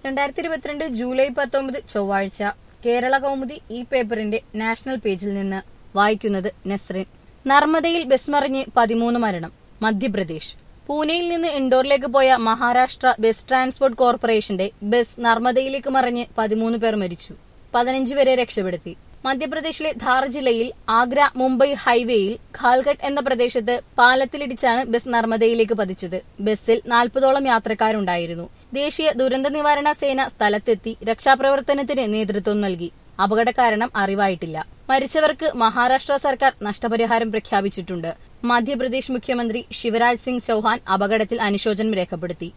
രണ്ടായിരത്തി ഇരുപത്തിരണ്ട് ജൂലൈ പത്തൊമ്പത് ചൊവ്വാഴ്ച കേരള കൗമുദി ഈ പേപ്പറിന്റെ നാഷണൽ പേജിൽ നിന്ന് വായിക്കുന്നത് നസ്രിൻ നർമ്മദയിൽ ബസ് മറിഞ്ഞ് പതിമൂന്ന് മരണം മധ്യപ്രദേശ് പൂനെയിൽ നിന്ന് ഇൻഡോറിലേക്ക് പോയ മഹാരാഷ്ട്ര ബസ് ട്രാൻസ്പോർട്ട് കോർപ്പറേഷന്റെ ബസ് നർമ്മദയിലേക്ക് മറിഞ്ഞ് പതിമൂന്ന് പേർ മരിച്ചു പതിനഞ്ച് പേരെ രക്ഷപ്പെടുത്തി മധ്യപ്രദേശിലെ ധാർ ജില്ലയിൽ ആഗ്ര മുംബൈ ഹൈവേയിൽ ഖാൽഘട്ട് എന്ന പ്രദേശത്ത് പാലത്തിലിടിച്ചാണ് ബസ് നർമ്മദയിലേക്ക് പതിച്ചത് ബസ്സിൽ നാൽപ്പതോളം യാത്രക്കാരുണ്ടായിരുന്നു ദേശീയ ദുരന്ത നിവാരണ സേന സ്ഥലത്തെത്തി രക്ഷാപ്രവർത്തനത്തിന് നേതൃത്വം നൽകി അപകട കാരണം അറിവായിട്ടില്ല മരിച്ചവർക്ക് മഹാരാഷ്ട്ര സർക്കാർ നഷ്ടപരിഹാരം പ്രഖ്യാപിച്ചിട്ടുണ്ട് മധ്യപ്രദേശ് മുഖ്യമന്ത്രി ശിവരാജ് സിംഗ് ചൌഹാൻ അപകടത്തിൽ അനുശോചനം രേഖപ്പെടുത്തി